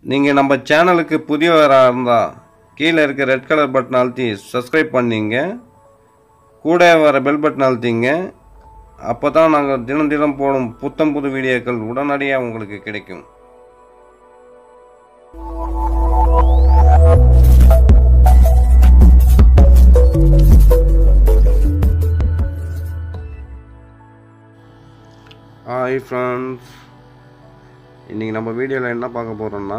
நீங்கள் நம்ம சேனலுக்கு புதியவராக இருந்தால் கீழே இருக்க ரெட் கலர் பட்டன் அழுத்தி சப்ஸ்கிரைப் பண்ணிங்க கூட வர பெல் பட்டன் அழுத்திங்க அப்போ தான் நாங்கள் தினம் தினம் போடும் புத்தம் புது வீடியோக்கள் உடனடியாக உங்களுக்கு கிடைக்கும் ஹாய் ஃப்ரெண்ட்ஸ் இன்றைக்கி நம்ம வீடியோவில் என்ன பார்க்க போகிறோம்னா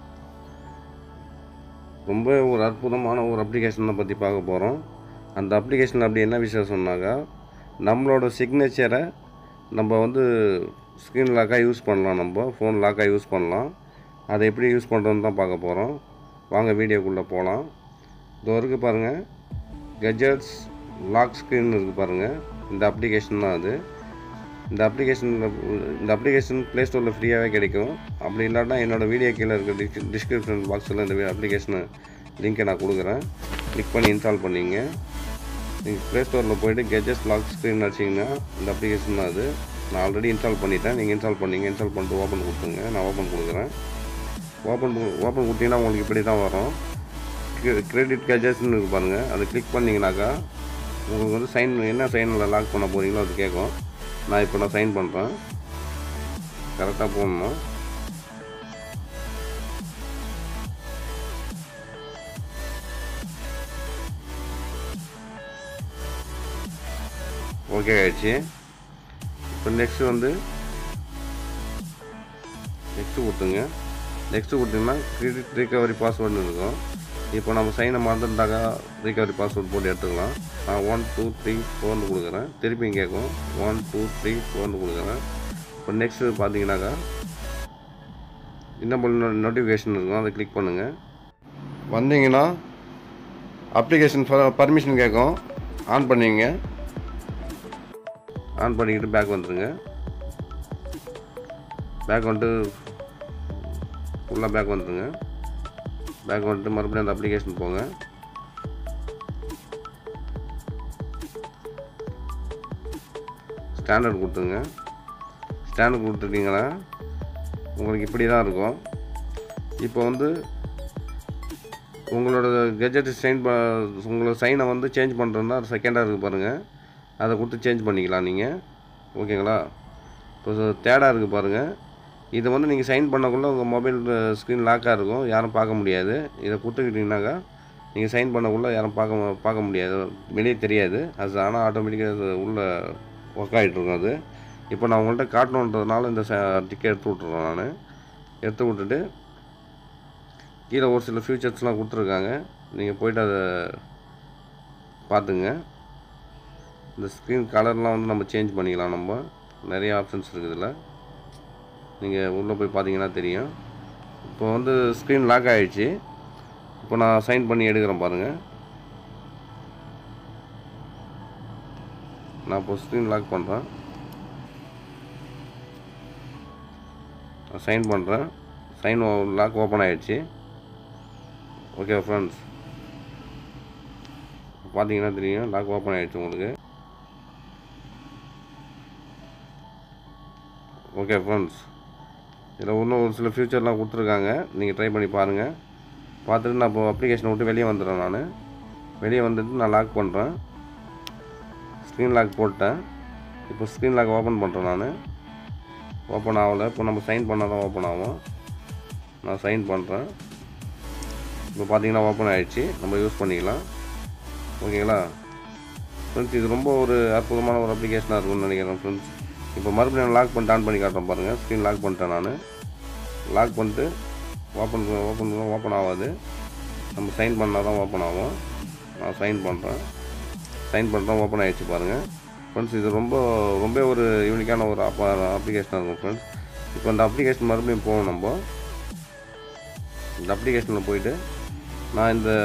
ரொம்ப ஒரு அற்புதமான ஒரு அப்ளிகேஷனை பற்றி பார்க்க போகிறோம் அந்த அப்ளிகேஷன் அப்படி என்ன விஷயம் சொன்னாக்கா நம்மளோட சிக்னேச்சரை நம்ம வந்து ஸ்க்ரீன் லாக்காக யூஸ் பண்ணலாம் நம்ம ஃபோன் லாக்காக யூஸ் பண்ணலாம் அதை எப்படி யூஸ் பண்ணுறோன்னு தான் பார்க்க போகிறோம் வாங்க வீடியோக்குள்ளே போகலாம் இதோ இருக்குது பாருங்கள் கெஜெட்ஸ் லாக் ஸ்க்ரீன் இருக்குது பாருங்கள் இந்த அப்ளிகேஷன் தான் அது இந்த அப்ளிகேஷனில் இந்த அப்ளிகேஷன் ப்ளே ஸ்டோரில் ஃப்ரீயாகவே கிடைக்கும் அப்படி இல்லாட்டா என்னோடய வீடியோ கீழே இருக்க டிஸ்க் டிஸ்கிரிப்ஷன் பாக்ஸில் இந்த அப்ளிகேஷனை லிங்க்கை நான் கொடுக்குறேன் கிளிக் பண்ணி இன்ஸ்டால் பண்ணிங்க நீங்கள் ப்ளே ஸ்டோரில் போயிட்டு கெஜஸ் லாக் ஸ்க்ரீன் அடிச்சிங்கன்னா இந்த அப்ளிகேஷன் தான் அது நான் ஆல்ரெடி இன்ஸ்டால் பண்ணிட்டேன் நீங்கள் இன்ஸ்டால் பண்ணீங்க இன்ஸ்டால் பண்ணிட்டு ஓப்பன் கொடுத்துருங்க நான் ஓப்பன் கொடுக்குறேன் ஓப்பன் ஓப்பன் கொடுத்தீங்கன்னா உங்களுக்கு இப்படி தான் வரும் கிரெடிட் கெஜஸ்ன்னு இருக்கு பாருங்கள் அதை கிளிக் பண்ணிங்கனாக்கா உங்களுக்கு வந்து சைன் என்ன சைனில் லாக் பண்ண போகிறீங்களோ அது கேட்கும் நான் இப்போ நான் சைன் பண்ணுறேன் கரெக்டாக போடணும் ஓகே ஆயிடுச்சு இப்போ நெக்ஸ்ட்டு வந்து நெக்ஸ்ட்டு கொடுத்துங்க நெக்ஸ்ட்டு கொடுத்தீங்கன்னா கிரெடிட் ரிகவரி பாஸ்வேர்டுன்னு இருக்கும் இப்போ நம்ம சைனை மறந்துட்டாக்கா ரிகவரி பாஸ்வேர்ட் போட்டு எடுத்துக்கலாம் நான் ஒன் டூ த்ரீ ஃபோர்னு கொடுக்குறேன் திருப்பி கேட்கும் ஒன் டூ த்ரீ ஃபோர்னு கொடுக்குறேன் இப்போ நெக்ஸ்ட்டு பார்த்தீங்கன்னாக்கா இன்னும் நோட்டிஃபிகேஷன் இருக்கும் அதை கிளிக் பண்ணுங்கள் வந்தீங்கன்னா அப்ளிகேஷன் பர்மிஷன் கேட்கும் ஆன் பண்ணிங்க ஆன் பண்ணிக்கிட்டு பேக் வந்துடுங்க பேக் வந்துட்டு ஃபுல்லாக பேக் வந்துடுங்க பேக் வந்துட்டு மறுபடியும் அந்த அப்ளிகேஷன் போங்க ஸ்டாண்டர்ட் கொடுத்துங்க ஸ்டாண்டர்ட் கொடுத்துட்டிங்கன்னா உங்களுக்கு இப்படி தான் இருக்கும் இப்போ வந்து உங்களோட கெஜெட் சைன் ப உங்களோட சைனை வந்து சேஞ்ச் பண்ணுறதுனா செகண்டாக இருக்குது பாருங்கள் அதை கொடுத்து சேஞ்ச் பண்ணிக்கலாம் நீங்கள் ஓகேங்களா இப்போ தேர்டாக இருக்குது பாருங்கள் இதை வந்து நீங்கள் சைன் பண்ணக்குள்ளே உங்கள் மொபைல் ஸ்க்ரீன் லாக்காக இருக்கும் யாரும் பார்க்க முடியாது இதை கொடுத்துக்கிட்டிங்கனாக்கா நீங்கள் சைன் பண்ணக்குள்ளே யாரும் பார்க்க பார்க்க முடியாது வெளியே தெரியாது அது ஆனால் ஆட்டோமேட்டிக்காக அது உள்ளே ஒர்க் ஆகிட்ருக்கும் அது இப்போ நான் உங்கள்கிட்ட காட்டணுன்றதுனால இந்த டிக்கெட் எடுத்து விட்ருறேன் நான் எடுத்து விட்டுட்டு கீழே ஒரு சில ஃபியூச்சர்ஸ்லாம் கொடுத்துருக்காங்க நீங்கள் போய்ட்டு அதை பார்த்துங்க இந்த ஸ்க்ரீன் கலர்லாம் வந்து நம்ம சேஞ்ச் பண்ணிக்கலாம் நம்ம நிறைய ஆப்ஷன்ஸ் இருக்குது இதில் நீங்கள் உள்ளே போய் பார்த்தீங்கன்னா தெரியும் இப்போ வந்து ஸ்க்ரீன் லாக் ஆகிடுச்சு இப்போ நான் சைன் பண்ணி எடுக்கிறேன் பாருங்கள் நான் இப்போ ஸ்க்ரீன் லாக் பண்ணுறேன் சைன் பண்ணுறேன் சைன் லாக் ஓப்பன் ஆகிடுச்சு ஓகே ஃப்ரெண்ட்ஸ் பார்த்தீங்கன்னா தெரியும் லாக் ஓப்பன் ஆகிடுச்சு உங்களுக்கு ஓகே ஃப்ரெண்ட்ஸ் இதில் இன்னும் ஒரு சில ஃபியூச்சர்லாம் கொடுத்துருக்காங்க நீங்கள் ட்ரை பண்ணி பாருங்கள் பார்த்துட்டு நான் இப்போ அப்ளிகேஷனை விட்டு வெளியே வந்துடுறேன் நான் வெளியே வந்துட்டு நான் லாக் பண்ணுறேன் ஸ்க்ரீன் லாக் போட்டேன் இப்போ ஸ்க்ரீன் லாக் ஓப்பன் பண்ணுறேன் நான் ஓப்பன் ஆகலை இப்போ நம்ம சைன் பண்ணால் தான் ஓப்பன் ஆகும் நான் சைன் பண்ணுறேன் இப்போ பார்த்தீங்கன்னா ஓப்பன் ஆகிடுச்சு நம்ம யூஸ் பண்ணிக்கலாம் ஓகேங்களா ஃப்ரெண்ட்ஸ் இது ரொம்ப ஒரு அற்புதமான ஒரு அப்ளிகேஷனாக இருக்கும்னு நினைக்கிறேன் ஃப்ரெண்ட்ஸ் இப்போ மறுபடியும் நான் லாக் பண்ணிட்டு ஆன் பண்ணி காட்டுறேன் பாருங்கள் ஸ்க்ரீன் லாக் பண்ணிட்டேன் நான் லாக் பண்ணிட்டு ஓப்பன் ஓப்பன் ஓப்பன் ஆகாது நம்ம சைன் பண்ணால் தான் ஓப்பன் ஆகும் நான் சைன் பண்ணுறேன் சைன் பண்ணுறேன் ஓப்பன் ஆகிடுச்சு பாருங்கள் ஃப்ரெண்ட்ஸ் இது ரொம்ப ரொம்ப ஒரு யூனிக்கான ஒரு அப் அப்ளிகேஷனாக இருக்கும் ஃப்ரெண்ட்ஸ் இப்போ இந்த அப்ளிகேஷன் மறுபடியும் போவோம் நம்ம இந்த அப்ளிகேஷனில் போயிட்டு நான் இந்த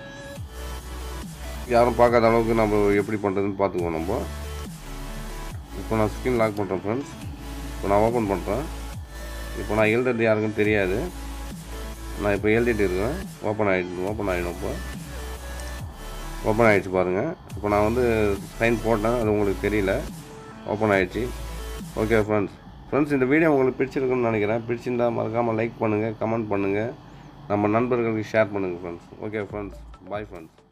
யாரும் பார்க்காத அளவுக்கு நம்ம எப்படி பண்ணுறதுன்னு பார்த்துக்குவோம் நம்ம இப்போ நான் ஸ்க்ரீன் லாக் பண்ணுறேன் ஃப்ரெண்ட்ஸ் இப்போ நான் ஓப்பன் பண்ணுறேன் இப்போ நான் எழுதுறது யாருக்குன்னு தெரியாது நான் இப்போ எழுதிட்டு இருக்கேன் ஓப்பன் ஆகிடுச்சு ஓப்பன் ஆகிடும் இப்போ ஓப்பன் ஆகிடுச்சு பாருங்கள் இப்போ நான் வந்து சைன் போட்டேன் அது உங்களுக்கு தெரியல ஓப்பன் ஆகிடுச்சு ஓகே ஃப்ரெண்ட்ஸ் ஃப்ரெண்ட்ஸ் இந்த வீடியோ உங்களுக்கு பிடிச்சிருக்குன்னு நினைக்கிறேன் பிடிச்சிருந்தா மறக்காமல் லைக் பண்ணுங்கள் கமெண்ட் பண்ணுங்கள் நம்ம நண்பர்களுக்கு ஷேர் பண்ணுங்கள் friends okay friends bye friends